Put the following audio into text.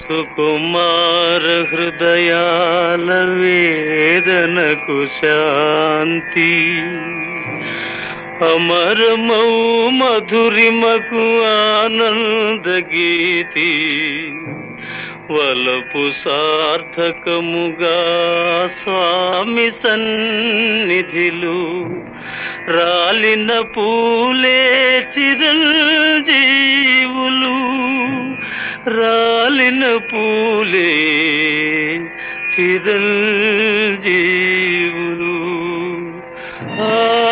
సుకుమార హృదయాల వేదనకు శాంతి అమరమౌ మధురిమకు ఆనంద గీతి వలపు సార్థకముగా స్వామి సన్నిధిలు రాలిన పూలే చిరంజీవులు రాలిన పూలే చిరంజీవులు ఆ